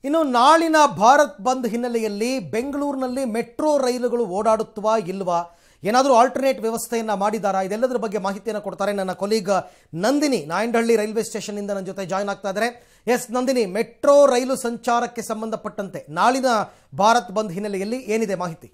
ಇನ್ನು ನಾಳಿನ ಭಾರತ್ ಬಂದ್ ಹಿನ್ನೆಲೆಯಲ್ಲಿ ಬೆಂಗಳೂರಿನಲ್ಲಿ ಮೆಟ್ರೋ ರೈಲುಗಳು ಓಡಾಡುತ್ತವಾ ಇಲ್ವಾ ಏನಾದರೂ ಆಲ್ಟರ್ನೇಟ್ ವ್ಯವಸ್ಥೆಯನ್ನು ಮಾಡಿದಾರಾ ಇದೆಲ್ಲದರ ಬಗ್ಗೆ ಮಾಹಿತಿಯನ್ನು ಕೊಡ್ತಾರೆ ನನ್ನ ಕೊಲೀಗ್ ನಂದಿನಿ ನಾಯಂಡಹಳ್ಳಿ ರೈಲ್ವೆ ಸ್ಟೇಷನ್ನಿಂದ ನನ್ನ ಜೊತೆ ಜಾಯ್ನ್ ಆಗ್ತಾ ಇದ್ದಾರೆ ಎಸ್ ನಂದಿನಿ ಮೆಟ್ರೋ ರೈಲು ಸಂಚಾರಕ್ಕೆ ಸಂಬಂಧಪಟ್ಟಂತೆ ನಾಳಿನ ಭಾರತ್ ಬಂದ್ ಹಿನ್ನೆಲೆಯಲ್ಲಿ ಏನಿದೆ ಮಾಹಿತಿ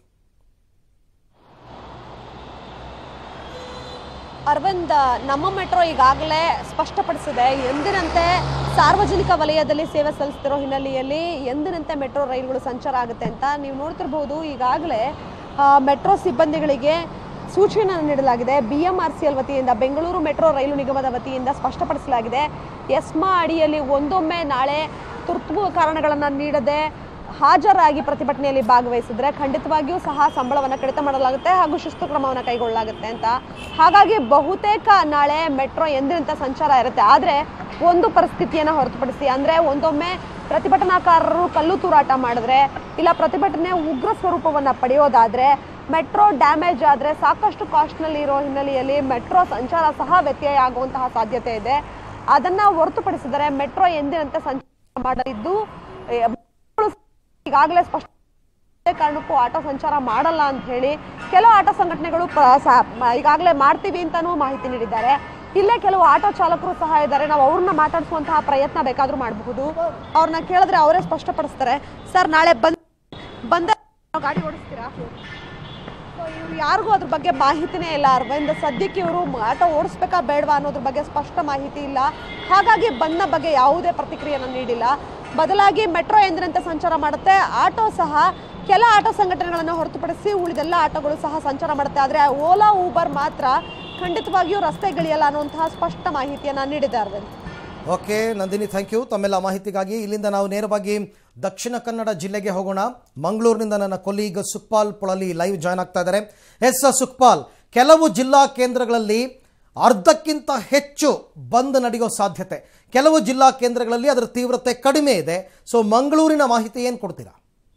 ಅರವಿಂದ್ ನಮ್ಮ ಮೆಟ್ರೋ ಈಗಾಗಲೇ ಸ್ಪಷ್ಟಪಡಿಸಿದೆ ಎಂದಿನಂತೆ ಸಾರ್ವಜನಿಕ ವಲಯದಲ್ಲಿ ಸೇವೆ ಸಲ್ಲಿಸ್ತಿರೋ ಹಿನ್ನೆಲೆಯಲ್ಲಿ ಎಂದಿನಂತೆ ಮೆಟ್ರೋ ರೈಲುಗಳು ಸಂಚಾರ ಆಗುತ್ತೆ ಅಂತ ನೀವು ನೋಡ್ತಿರ್ಬೋದು ಈಗಾಗಲೇ ಆ, ಮೆಟ್ರೋ ಸಿಬ್ಬಂದಿಗಳಿಗೆ ಸೂಚನೆಯನ್ನು ನೀಡಲಾಗಿದೆ B M R C L ವತಿಯಿಂದ ಬೆಂಗಳೂರು ಮೆಟ್ರೋ ರೈಲು ನಿಗಮದ ವತಿಯಿಂದ ಸ್ಪಷ್ಟಪಡಿಸಲಾಗಿದೆ ಎಸ್ಮಾ ಅಡಿಯಲ್ಲಿ ಒಂದೊಮ್ಮೆ ನಾಳೆ ತುರ್ತು ಕಾರಣಗಳನ್ನು ನೀಡದೆ ಹಾಜರಾಗಿ ಪ್ರತಿಭಟನೆಯಲ್ಲಿ ಭಾಗವಹಿಸಿದ್ರೆ ಖಂಡಿತವಾಗಿಯೂ ಸಹ ಸಂಬಳವನ್ನು ಕಡಿತ ಮಾಡಲಾಗುತ್ತೆ ಹಾಗೂ ಶಿಸ್ತು ಕ್ರಮವನ್ನು ಕೈಗೊಳ್ಳಲಾಗುತ್ತೆ ಅಂತ ಹಾಗಾಗಿ ಬಹುತೇಕ ನಾಳೆ ಮೆಟ್ರೋ ಎಂದಿನಂತೆ ಸಂಚಾರ ಇರುತ್ತೆ ಆದರೆ ಒಂದು ಪರಿಸ್ಥಿತಿಯನ್ನು ಹೊರತುಪಡಿಸಿ ಅಂದರೆ ಒಂದೊಮ್ಮೆ ಪ್ರತಿಭಟನಾಕಾರರು ಕಲ್ಲು ತೂರಾಟ ಮಾಡಿದ್ರೆ ಇಲ್ಲ ಪ್ರತಿಭಟನೆ ಉಗ್ರ ಸ್ವರೂಪವನ್ನು ಪಡೆಯೋದಾದ್ರೆ ಮೆಟ್ರೋ ಡ್ಯಾಮೇಜ್ ಆದರೆ ಸಾಕಷ್ಟು ಕಾಸ್ಟ್ನಲ್ಲಿ ಇರೋ ಹಿನ್ನೆಲೆಯಲ್ಲಿ ಮೆಟ್ರೋ ಸಂಚಾರ ಸಹ ವ್ಯತ್ಯಯ ಆಗುವಂತಹ ಸಾಧ್ಯತೆ ಇದೆ ಅದನ್ನ ಹೊರತುಪಡಿಸಿದರೆ ಮೆಟ್ರೋ ಎಂದಿನಂತೆ ಸಂಚಾರ ಮಾಡಲಿದ್ದು ಏ, ಈಗಾಗಲೇ ಸ್ಪಷ್ಟ ಯಾವುದೇ ಕಾರಣಕ್ಕೂ ಆಟೋ ಸಂಚಾರ ಮಾಡಲ್ಲ ಅಂತ ಹೇಳಿ ಕೆಲವು ಆಟೋ ಸಂಘಟನೆಗಳು ಪ್ರ- ಸ- ಮ- ಈಗಾಗಲೇ ಮಾಡ್ತೀವಿ ಅಂತಾನೂ ಮಾಹಿತಿ ನೀಡಿದ್ದಾರೆ ಇಲ್ಲೇ ಕೆಲವು ಆಟೋ ಚಾಲಕರು ಸಹ ಇದ್ದಾರೆ ನಾವು ಅವ್ರನ್ನ ಮಾತಾಡಿಸುವಂತಹ ಪ್ರಯತ್ನ ಬೇಕಾದ್ರೂ ಮಾಡಬಹುದು ಅವ್ರನ್ನ ಕೇಳಿದ್ರೆ ಅವರೇ ಸ್ಪಷ್ಟಪಡಿಸ್ತಾರೆ ಸರ್ ನಾಳೆ ಬಂದ್ ಬಂದ ಗಾಡಿ ಓಡಿಸ್ತೀರಾ ಸೊ ಇವ್ರು ಯಾರಿಗೂ ಅದ್ರ ಬಗ್ಗೆ ಮಾಹಿತಿನೇ ಇಲ್ಲ ಅರವಿಂದ್ ಸದ್ಯಕ್ಕೆ ಇವರು ಆಟೋ ಓಡಿಸ್ಬೇಕಾ ಬೇಡವಾ ಅನ್ನೋದ್ರ ಬಗ್ಗೆ ಸ್ಪಷ್ಟ ಮಾಹಿತಿ ಇಲ್ಲ ಹಾಗಾಗಿ ಬಂದ ಬಗ್ಗೆ ಯಾವುದೇ ಪ್ರತಿಕ್ರಿಯೆಯನ್ನು ನೀಡಿಲ್ಲ ಬದಲಾಗಿ ಮೆಟ್ರೋ ಎಂದಿನಂತೆ ಸಂಚಾರ ಮಾಡುತ್ತೆ ಆಟೋ ಸಹ ಕೆಲ ಆಟೋ ಸಂಘಟನೆಗಳನ್ನು ಹೊರತುಪಡಿಸಿ ಉಳಿದೆಲ್ಲ ಆಟೋಗಳು ಸಹ ಸಂಚಾರ ಮಾಡುತ್ತೆ ಆದರೆ ಓಲಾ ಊಬರ್ ಮಾತ್ರ ಖಂಡಿತವಾಗಿಯೂ ರಸ್ತೆಗಿಳಿಯಲ್ಲ ಅನ್ನುವಂತಹ ಸ್ಪಷ್ಟ ಮಾಹಿತಿಯನ್ನು ನೀಡಿದೆ Arvind okay Nandini thank you ತಮ್ಮೆಲ್ಲ ಮಾಹಿತಿಗಾಗಿ ಇಲ್ಲಿಂದ ನಾವು ನೇರವಾಗಿ ದಕ್ಷಿಣ ಕನ್ನಡ ಜಿಲ್ಲೆಗೆ ಹೋಗೋಣ ಮಂಗಳೂರಿನಿಂದ ನನ್ನ colleague Sukpal Polali live join ಆಗ್ತಾ ಇದ್ದಾರೆ ಎಸ್ ಸುಕ್ಪಾಲ್ ಕೆಲವು ಜಿಲ್ಲಾ ಕೇಂದ್ರಗಳಲ್ಲಿ ಅರ್ಧಕ್ಕಿಂತ ಹೆಚ್ಚು ಬಂದ್ ನಡೆಯೋ ಸಾಧ್ಯತೆ ಕೆಲವು ಜಿಲ್ಲಾ ಕೇಂದ್ರಗಳಲ್ಲಿ ಅದರ ತೀವ್ರತೆ ಕಡಿಮೆ ಇದೆ ಸೊ ಮಂಗಳೂರಿನ ಮಾಹಿತಿ ಏನು ಕೊಡ್ತೀರಾ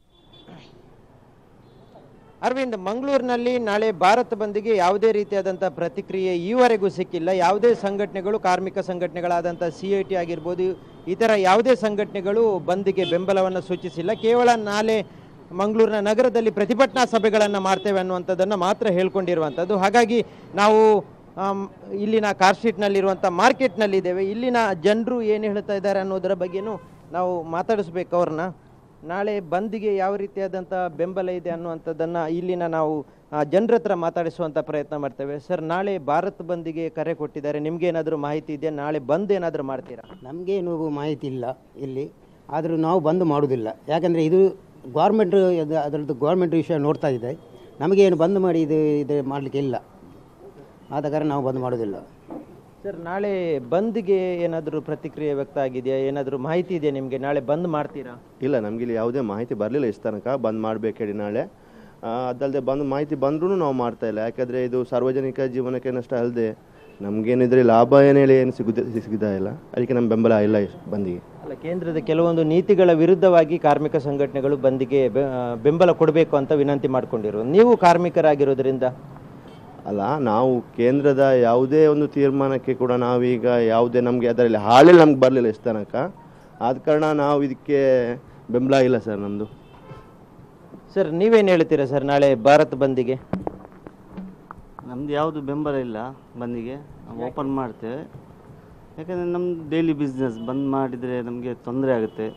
ಅರವಿಂದ್ ಮಂಗಳೂರಿನಲ್ಲಿ ನಾಳೆ ಭಾರತ ಬಂದ್ಗೆ ಯಾವುದೇ ರೀತಿಯಾದಂಥ ಪ್ರತಿಕ್ರಿಯೆ ಈವರೆಗೂ ಸಿಕ್ಕಿಲ್ಲ ಯಾವುದೇ ಸಂಘಟನೆಗಳು ಕಾರ್ಮಿಕ ಸಂಘಟನೆಗಳಾದಂಥ ಸಿ ಐ ಟಿ ಆಗಿರ್ಬೋದು ಇತರ ಯಾವುದೇ ಸಂಘಟನೆಗಳು ಬಂದ್ಗೆ ಬೆಂಬಲವನ್ನು ಸೂಚಿಸಿಲ್ಲ ಕೇವಲ ನಾಳೆ ಮಂಗಳೂರಿನ ನಗರದಲ್ಲಿ ಪ್ರತಿಭಟನಾ ಸಭೆಗಳನ್ನು ಮಾಡ್ತೇವೆ ಅನ್ನುವಂಥದ್ದನ್ನು ಮಾತ್ರ ಹೇಳ್ಕೊಂಡಿರುವಂಥದ್ದು ಹಾಗಾಗಿ ನಾವು ಆಮ್, ಇಲ್ಲಿನ ಕಾರ್ ಸ್ಟ್ರೀಟ್ನಲ್ಲಿರುವಂಥ ಮಾರ್ಕೆಟ್ನಲ್ಲಿದ್ದೇವೆ ಇಲ್ಲಿನ ಜನರು ಏನು ಹೇಳ್ತಾ ಇದ್ದಾರೆ ಅನ್ನೋದರ ಬಗ್ಗೆನೂ ನಾವು ಮಾತಾಡಿಸ್ಬೇಕು ಅವ್ರನ್ನ ನಾಳೆ ಬಂದ್ಗೆ ಯಾವ ರೀತಿಯಾದಂಥ ಬೆಂಬಲ ಇದೆ ಅನ್ನುವಂಥದ್ದನ್ನು ಇಲ್ಲಿನ ನಾವು ಜನರ ಹತ್ರ ಮಾತಾಡಿಸುವಂಥ ಪ್ರಯತ್ನ ಮಾಡ್ತೇವೆ ಸರ್ ನಾಳೆ ಭಾರತ್ ಬಂದ್ಗೆ ಕರೆ ಕೊಟ್ಟಿದ್ದಾರೆ ನಿಮ್ಗೇನಾದರೂ ಮಾಹಿತಿ ಇದೆಯಾ ನಾಳೆ ಬಂದ್ ಏನಾದರೂ ಮಾಡ್ತೀರಾ ನಮಗೇನು ಮಾಹಿತಿ ಇಲ್ಲ ಇಲ್ಲಿ ಆದರೂ ನಾವು ಬಂದ್ ಮಾಡೋದಿಲ್ಲ ಯಾಕಂದರೆ ಇದು ಗೌರ್ಮೆಂಟ್ ಅದರದ್ದು ಗೌರ್ಮೆಂಟ್ ವಿಷಯ ನೋಡ್ತಾ ಇದೆ ನಮಗೇನು ಬಂದ್ ಮಾಡಿ ಇದು ಇದು ಮಾಡಲಿಕ್ಕೆ ಇಲ್ಲ ಆದ ಕಾರಣ ನಾವು ಬಂದ್ ಮಾಡೋದಿಲ್ಲ ಸರ್ ನಾಳೆ ಬಂದ್ಗೆ ಏನಾದರೂ ಪ್ರತಿಕ್ರಿಯೆ ವ್ಯಕ್ತ ಆಗಿದೆಯಾ ಏನಾದರೂ ಮಾಹಿತಿ ಇದೆಯಾ ನಿಮಗೆ ನಾಳೆ ಬಂದ್ ಮಾಡ್ತೀರಾ ಇಲ್ಲ ನಮ್ಗೆ ಇಲ್ಲಿ ಯಾವುದೇ ಮಾಹಿತಿ ಬರಲಿಲ್ಲ ಇಷ್ಟು ತನಕ ಬಂದ್ ಮಾಡಬೇಕು ಹೇಳಿ ನಾಳೆ ಆ, ಅದಲ್ಲದೆ ಬಂದು ಮಾಹಿತಿ ಬಂದ್ರೂ ನಾವು ಮಾಡ್ತಾ ಇಲ್ಲ ಯಾಕಂದರೆ ಇದು ಸಾರ್ವಜನಿಕ ಜೀವನಕ್ಕೆ ನಷ್ಟ ಅಲ್ಲದೆ ನಮಗೇನಿದ್ರೆ ಲಾಭ ಏನು ಹೇಳಿ ಏನು ಸಿಗುದ ಸಿಗ್ತಾ ಇಲ್ಲ ಅದಕ್ಕೆ ನಮ್ಮ ಬೆಂಬಲ ಇಲ್ಲ ಇಷ್ಟು ಬಂದಿಗೆ ಅಲ್ಲ ಕೇಂದ್ರದ ಕೆಲವೊಂದು ನೀತಿಗಳ ವಿರುದ್ಧವಾಗಿ ಕಾರ್ಮಿಕ ಸಂಘಟನೆಗಳು ಬಂದ್ಗೆ ಬೆ- ಆ, ಬೆಂಬಲ ಕೊಡಬೇಕು ಅಂತ ವಿನಂತಿ ಮಾಡಿಕೊಂಡಿರು ನೀವು ಕಾರ್ಮಿಕರಾಗಿರೋದ್ರಿಂದ ಅಲ್ಲ ನಾವು ಕೇಂದ್ರದ ಯಾವುದೇ ಒಂದು ತೀರ್ಮಾನಕ್ಕೆ ಕೂಡ ನಾವೀಗ ಯಾವುದೇ ನಮಗೆ ಅದರಲ್ಲಿ ಹಾಳೆಲ್ಲ ನಮ್ಗೆ ಬರಲಿಲ್ಲ ಇಷ್ಟು ತನಕ ಆದ ಕಾರಣ ನಾವು ಇದಕ್ಕೆ ಬೆಂಬಲ ಇಲ್ಲ ಸರ್ ನಮ್ಮದು ಸರ್ ನೀವೇನು ಹೇಳ್ತೀರಾ ಸರ್ ನಾಳೆ ಭಾರತ್ ಬಂದಿಗೆ ನಮ್ದು ಯಾವುದು ಬೆಂಬಲ ಇಲ್ಲ ಬಂದಿಗೆ ನಾವು ಓಪನ್ ಮಾಡ್ತೇವೆ ಯಾಕಂದರೆ ನಮ್ಮದು ಡೈಲಿ ಬಿಸ್ನೆಸ್ ಬಂದ್ ಮಾಡಿದರೆ ನಮಗೆ ತೊಂದರೆ ಆಗುತ್ತೆ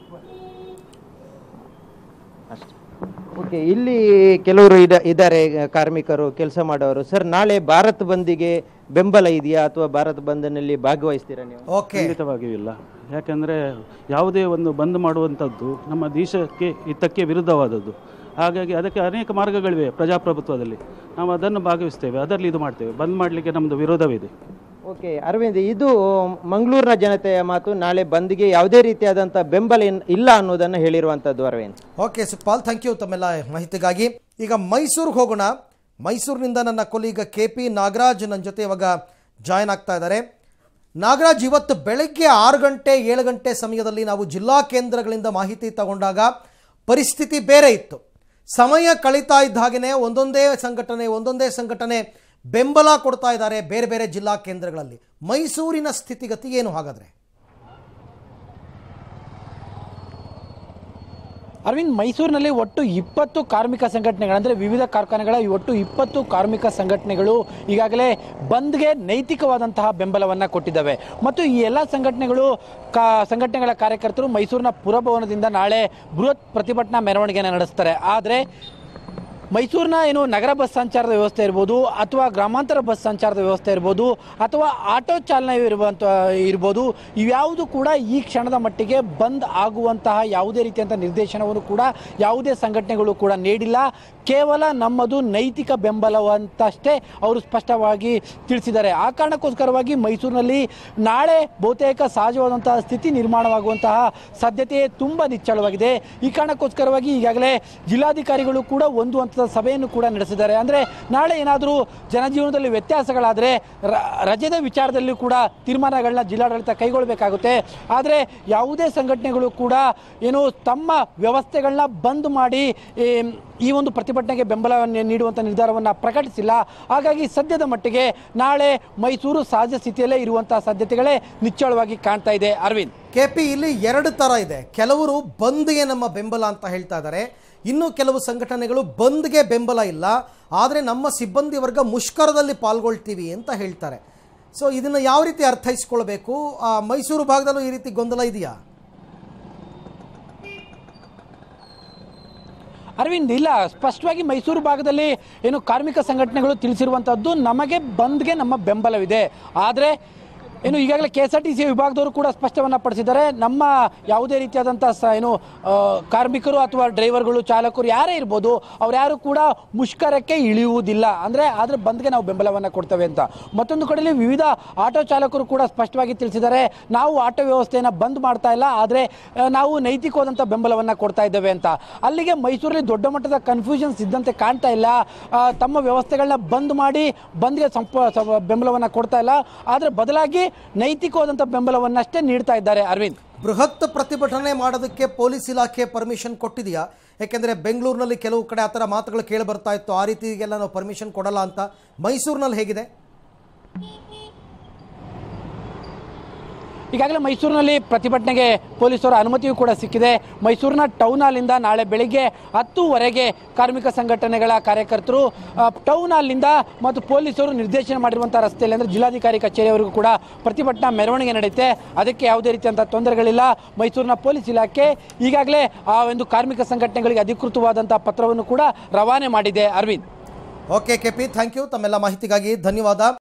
ಅಷ್ಟೇ ಓಕೆ ಇಲ್ಲಿ ಕೆಲವರು ಇದ ಇದ್ದಾರೆ ಈಗ ಕಾರ್ಮಿಕರು ಕೆಲಸ ಮಾಡೋರು ಸರ್ ನಾಳೆ ಭಾರತ್ ಬಂದಿಗೆ ಬೆಂಬಲ ಇದೆಯಾ ಅಥವಾ ಭಾರತ್ ಬಂದ್ನಲ್ಲಿ ಭಾಗವಹಿಸ್ತೀರಾ ನೀವು ಓಕೆ ಖಂಡಿತವಾಗಿಯೂ ಇಲ್ಲ ಯಾಕೆಂದರೆ ಯಾವುದೇ ಒಂದು ಬಂದ್ ಮಾಡುವಂಥದ್ದು ನಮ್ಮ ದೇಶಕ್ಕೆ ಹಿತಕ್ಕೆ ವಿರುದ್ಧವಾದದ್ದು ಹಾಗಾಗಿ ಅದಕ್ಕೆ ಅನೇಕ ಮಾರ್ಗಗಳಿವೆ ಪ್ರಜಾಪ್ರಭುತ್ವದಲ್ಲಿ ನಾವು ಅದನ್ನು ಭಾಗವಹಿಸ್ತೇವೆ ಅದರಲ್ಲಿ ಇದು ಮಾಡ್ತೇವೆ ಬಂದ್ ಮಾಡಲಿಕ್ಕೆ ನಮ್ಮದು ವಿರೋಧವಿದೆ ಓಕೆ ಅರವಿಂದ್ ಇದು ಮಂಗಳೂರಿನ ಜನತೆಯ ಮಾತು ನಾಳೆ ಬಂದ್ಗೆ ಯಾವುದೇ ರೀತಿಯಾದಂಥ ಬೆಂಬಲ ಇನ್- ಇಲ್ಲ ಅನ್ನೋದನ್ನು ಹೇಳಿರುವಂಥದ್ದು Arvind okay Sukpal thank you ತಮ್ಮೆಲ್ಲ ಮಾಹಿತಿಗಾಗಿ ಈಗ ಮೈಸೂರಿಗೆ ಹೋಗೋಣ ಮೈಸೂರಿನಿಂದ ನನ್ನ ಕೊಲೀಗ ಕೆ ಪಿ ನಾಗರಾಜ್ ನನ್ನ ಜೊತೆ ಇವಾಗ ಜಾಯ್ನ್ ಆಗ್ತಾ ಇದ್ದಾರೆ ನಾಗರಾಜ್ ಇವತ್ತು ಬೆಳಗ್ಗೆ ಆರು ಗಂಟೆ ಏಳು ಗಂಟೆ ಸಮಯದಲ್ಲಿ ನಾವು ಜಿಲ್ಲಾ ಕೇಂದ್ರಗಳಿಂದ ಮಾಹಿತಿ ತಗೊಂಡಾಗ ಪರಿಸ್ಥಿತಿ ಬೇರೆ ಇತ್ತು ಸಮಯ ಕಳೀತಾ ಇದ್ದ ಹಾಗೆಯೇ ಒಂದೊಂದೇ ಸಂಘಟನೆ ಒಂದೊಂದೇ ಸಂಘಟನೆ ಬೆಂಬಲ ಕೊಡ್ತಾ ಇದ್ದಾರೆ ಬೇರೆ ಬೇರೆ ಜಿಲ್ಲಾ ಕೇಂದ್ರಗಳಲ್ಲಿ ಮೈಸೂರಿನ ಸ್ಥಿತಿಗತಿ ಏನು ಹಾಗಾದರೆ ಅರವಿಂದ್ ಮೈಸೂರಿನಲ್ಲಿ ಒಟ್ಟು ಇಪ್ಪತ್ತು ಕಾರ್ಮಿಕ ಸಂಘಟನೆಗಳು ಅಂದರೆ ವಿವಿಧ ಕಾರ್ಖಾನೆಗಳ ಈ ಒಟ್ಟು ಇಪ್ಪತ್ತು ಕಾರ್ಮಿಕ ಸಂಘಟನೆಗಳು ಈಗಾಗಲೇ ಬಂದ್ಗೆ ನೈತಿಕವಾದಂತಹ ಬೆಂಬಲವನ್ನು ಕೊಟ್ಟಿದ್ದಾವೆ ಮತ್ತು ಈ ಎಲ್ಲ ಸಂಘಟನೆಗಳು ಕಾ ಸಂಘಟನೆಗಳ ಕಾರ್ಯಕರ್ತರು ಮೈಸೂರಿನ ಪುರಭವನದಿಂದ ನಾಳೆ ಬೃಹತ್ ಪ್ರತಿಭಟನಾ ಮೆರವಣಿಗೆಯನ್ನು ನಡೆಸ್ತಾರೆ ಆದರೆ ಮೈಸೂರಿನ ಏನು ನಗರ ಬಸ್ ಸಂಚಾರದ ವ್ಯವಸ್ಥೆ ಇರ್ಬೋದು ಅಥವಾ ಗ್ರಾಮಾಂತರ ಬಸ್ ಸಂಚಾರದ ವ್ಯವಸ್ಥೆ ಇರ್ಬೋದು ಅಥವಾ ಆಟೋ ಚಾಲನೆ ಇರುವಂಥ ಇರ್ಬೋದು ಇವ್ಯಾವುದು ಕೂಡ ಈ ಕ್ಷಣದ ಮಟ್ಟಿಗೆ ಬಂದ್ ಆಗುವಂತಹ ಯಾವುದೇ ರೀತಿಯಂಥ ನಿರ್ದೇಶನವನ್ನು ಕೂಡ ಯಾವುದೇ ಸಂಘಟನೆಗಳು ಕೂಡ ನೀಡಿಲ್ಲ ಕೇವಲ ನಮ್ಮದು ನೈತಿಕ ಬೆಂಬಲವಂತಷ್ಟೇ ಅವರು ಸ್ಪಷ್ಟವಾಗಿ ತಿಳಿಸಿದ್ದಾರೆ ಆ ಕಾರಣಕ್ಕೋಸ್ಕರವಾಗಿ ಮೈಸೂರಿನಲ್ಲಿ ನಾಳೆ ಬಹುತೇಕ ಸಹಜವಾದಂತಹ ಸ್ಥಿತಿ ನಿರ್ಮಾಣವಾಗುವಂತಹ ಸಾಧ್ಯತೆ ತುಂಬ ನಿಚ್ಚಳವಾಗಿದೆ ಈ ಕಾರಣಕ್ಕೋಸ್ಕರವಾಗಿ ಈಗಾಗಲೇ ಜಿಲ್ಲಾಧಿಕಾರಿಗಳು ಕೂಡ ಒಂದು ಹಂತದ ಸಭೆಯನ್ನು ಕೂಡ ನಡೆಸಿದ್ದಾರೆ ಅಂದರೆ ನಾಳೆ ಏನಾದರೂ ಜನಜೀವನದಲ್ಲಿ ವ್ಯತ್ಯಾಸಗಳಾದರೆ ರ- ರಜದ ವಿಚಾರದಲ್ಲೂ ಕೂಡ ತೀರ್ಮಾನಗಳನ್ನ ಜಿಲ್ಲಾಡಳಿತ ಕೈಗೊಳ್ಳಬೇಕಾಗುತ್ತೆ ಆದರೆ ಯಾವುದೇ ಸಂಘಟನೆಗಳು ಕೂಡ ಏನು ತಮ್ಮ ವ್ಯವಸ್ಥೆಗಳನ್ನ ಬಂದ್ ಮಾಡಿ ಏಮ್, ಈ ಒಂದು ಪ್ರತಿಭಟನೆಗೆ ಬೆಂಬಲವನ್ನು ನೀಡುವಂಥ ನಿರ್ಧಾರವನ್ನು ಪ್ರಕಟಿಸಿಲ್ಲ ಹಾಗಾಗಿ ಸದ್ಯದ ಮಟ್ಟಿಗೆ ನಾಳೆ ಮೈಸೂರು ಸಹಜ ಸ್ಥಿತಿಯಲ್ಲೇ ಇರುವಂತಹ ಸಾಧ್ಯತೆಗಳೇ ನಿಚ್ಚಳವಾಗಿ ಕಾಣ್ತಾ ಇದೆ ಅರವಿಂದ್ ಕೆ ಪಿ ಇಲ್ಲಿ ಎರಡು ಥರ ಇದೆ ಕೆಲವರು ಬಂದ್ಗೆ ನಮ್ಮ ಬೆಂಬಲ ಅಂತ ಹೇಳ್ತಾ ಇದ್ದಾರೆ ಇನ್ನು ಕೆಲವು ಸಂಘಟನೆಗಳು ಬಂದ್ಗೆ ಬೆಂಬಲ ಇಲ್ಲ ಆದರೆ ನಮ್ಮ ಸಿಬ್ಬಂದಿ ವರ್ಗ ಮುಷ್ಕರದಲ್ಲಿ ಪಾಲ್ಗೊಳ್ತೀವಿ ಅಂತ ಹೇಳ್ತಾರೆ ಸೊ ಇದನ್ನು ಯಾವ ರೀತಿ ಅರ್ಥೈಸ್ಕೊಳ್ಬೇಕು ಆ, ಮೈಸೂರು ಭಾಗದಲ್ಲೂ ಈ ರೀತಿ ಗೊಂದಲ ಇದೆಯಾ ಅರವಿಂದ್ ಇಲ್ಲ ಸ್ಪಷ್ಟವಾಗಿ ಮೈಸೂರು ಭಾಗದಲ್ಲಿ ಏನು ಕಾರ್ಮಿಕ ಸಂಘಟನೆಗಳು ತಿಳಿಸಿರುವಂಥದ್ದು ನಮಗೆ ಬಂದ್ಗೆ ನಮ್ಮ ಬೆಂಬಲವಿದೆ ಆದರೆ ಏನು ಈಗಾಗಲೇ K S R T C ವಿಭಾಗದವರು ಕೂಡ ಸ್ಪಷ್ಟವನ್ನು ಪಡಿಸಿದ್ದಾರೆ ನಮ್ಮ ಯಾವುದೇ ರೀತಿಯಾದಂಥ ಸ ಏನು ಆ, ಕಾರ್ಮಿಕರು ಅಥವಾ ಡ್ರೈವರ್ಗಳು ಚಾಲಕರು ಯಾರೇ ಇರ್ಬೋದು ಅವ್ರ್ಯಾರು ಕೂಡ ಮುಷ್ಕರಕ್ಕೆ ಇಳಿಯುವುದಿಲ್ಲ ಅಂದರೆ ಆದರೆ ಬಂದ್ಗೆ ನಾವು ಬೆಂಬಲವನ್ನು ಕೊಡ್ತೇವೆ ಅಂತ ಮತ್ತೊಂದು ಕಡೆಯಲ್ಲಿ ವಿವಿಧ ಆಟೋ ಚಾಲಕರು ಕೂಡ ಸ್ಪಷ್ಟವಾಗಿ ತಿಳಿಸಿದ್ದಾರೆ ನಾವು ಆಟೋ ವ್ಯವಸ್ಥೆಯನ್ನು ಬಂದ್ ಮಾಡ್ತಾ ಇಲ್ಲ ಆದರೆ ಆ, ನಾವು ನೈತಿಕವಾದಂಥ ಬೆಂಬಲವನ್ನು ಕೊಡ್ತಾ ಇದ್ದೇವೆ ಅಂತ ಅಲ್ಲಿಗೆ ಮೈಸೂರಲ್ಲಿ ದೊಡ್ಡ ಮಟ್ಟದ ಕನ್ಫ್ಯೂಷನ್ಸ್ ಇದ್ದಂತೆ ಕಾಣ್ತಾ ಇಲ್ಲ ಆ, ತಮ್ಮ ವ್ಯವಸ್ಥೆಗಳನ್ನ ಬಂದ್ ಮಾಡಿ ಬಂದ್ಗೆ ಸಂಪ ಸ- ಬೆಂಬಲವನ್ನು ಕೊಡ್ತಾ ಇಲ್ಲ ಆದರೆ ಬದಲಾಗಿ ನೈತಿಕವಾದಂಥ ಬೆಂಬಲವನ್ನಷ್ಟೇ ನೀಡ್ತಾ ಇದ್ದಾರೆ ಅರವಿಂದ್ ಬೃಹತ್ ಪ್ರತಿಭಟನೆ ಮಾಡೋದಕ್ಕೆ ಪೊಲೀಸ್ ಇಲಾಖೆ ಪರ್ಮಿಷನ್ ಕೊಟ್ಟಿದೆಯಾ ಯಾಕೆಂದರೆ ಬೆಂಗಳೂರಿನಲ್ಲಿ ಕೆಲವು ಕಡೆ ಆ ಥರ ಮಾತುಗಳು ಕೇಳಿ ಬರ್ತಾ ಇತ್ತು ಆ ರೀತಿಗೆಲ್ಲ ನಾವು ಪರ್ಮಿಷನ್ ಕೊಡಲ್ಲ ಅಂತ ಮೈಸೂರಿನಲ್ಲಿ ಹೇಗಿದೆ ಈಗಾಗಲೇ ಮೈಸೂರಿನಲ್ಲಿ ಪ್ರತಿಭಟನೆಗೆ ಪೊಲೀಸರ ಅನುಮತಿಯೂ ಕೂಡ ಸಿಕ್ಕಿದೆ ಮೈಸೂರಿನ ಟೌನ್ ಹಾಲ್ನಿಂದ ನಾಳೆ ಬೆಳಿಗ್ಗೆ ಹತ್ತುವರೆಗೆ ಕಾರ್ಮಿಕ ಸಂಘಟನೆಗಳ ಕಾರ್ಯಕರ್ತರು ಆ, ಟೌನ್ ಹಾಲ್ನಿಂದ ಮತ್ತು ಪೊಲೀಸರು ನಿರ್ದೇಶನ ಮಾಡಿರುವಂಥ ರಸ್ತೆಯಲ್ಲಿ ಅಂದರೆ ಜಿಲ್ಲಾಧಿಕಾರಿ ಕಚೇರಿವರೆಗೂ ಕೂಡ ಪ್ರತಿಭಟನಾ ಮೆರವಣಿಗೆ ನಡೆಯುತ್ತೆ ಅದಕ್ಕೆ ಯಾವುದೇ ರೀತಿಯಂಥ ತೊಂದರೆಗಳಿಲ್ಲ ಮೈಸೂರಿನ ಪೊಲೀಸ್ ಇಲಾಖೆ ಈಗಾಗಲೇ ಆ ಒಂದು ಕಾರ್ಮಿಕ ಸಂಘಟನೆಗಳಿಗೆ ಅಧಿಕೃತವಾದಂಥ ಪತ್ರವನ್ನು ಕೂಡ ರವಾನೆ ಮಾಡಿದೆ Arvind okay K P thank you ತಮ್ಮೆಲ್ಲ ಮಾಹಿತಿಗಾಗಿ ಧನ್ಯವಾದ